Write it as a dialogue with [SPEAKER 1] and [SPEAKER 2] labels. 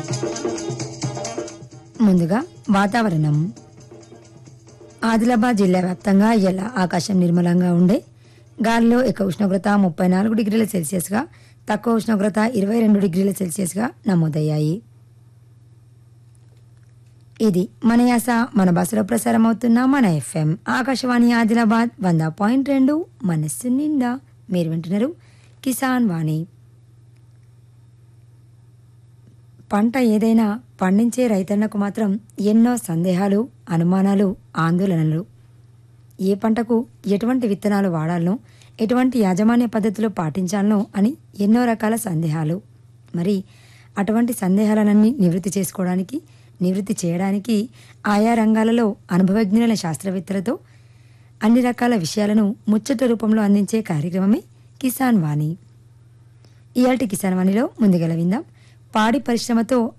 [SPEAKER 1] ముందుగా వాతావరణం ఆదిలాబాద్ జిల్లా వ్యాప్తంగా ఇలా ఆకాశం నిర్మలంగా ఉండే గాలిలో ఎక్కువ ఉష్ణోగ్రత ముప్పై నాలుగు డిగ్రీల సెల్సియస్గా తక్కువ ఉష్ణోగ్రత ఇరవై రెండు డిగ్రీల సెల్సియస్గా నమోదయ్యాయి ఇది మన యాస మన బస్సులో ప్రసారం అవుతున్న మన ఎఫ్ఎం ఆకాశవాణి ఆదిలాబాద్ వంద పాయింట్ రెండు మనస్సు నిండా మీరు వింటున్నారు కిసాన్ వాణి పంట ఏదైనా పండించే రైతన్నకు మాత్రం ఎన్నో సందేహాలు అనుమానాలు ఆందోళనలు ఏ పంటకు ఎటువంటి విత్తనాలు వాడాలనో ఎటువంటి యాజమాన్య పద్ధతులు పాటించాలనో అని ఎన్నో రకాల సందేహాలు మరి అటువంటి సందేహాలనన్నీ నివృత్తి చేసుకోవడానికి నివృత్తి చేయడానికి ఆయా రంగాలలో అనుభవజ్ఞులైన శాస్త్రవేత్తలతో అన్ని రకాల విషయాలను ముచ్చట రూపంలో అందించే కార్యక్రమమే కిసాన్ వాణి ఇయాల్టి కిసాన్ వాణిలో ముందుగల విందాం పాడి పరిశ్రమతో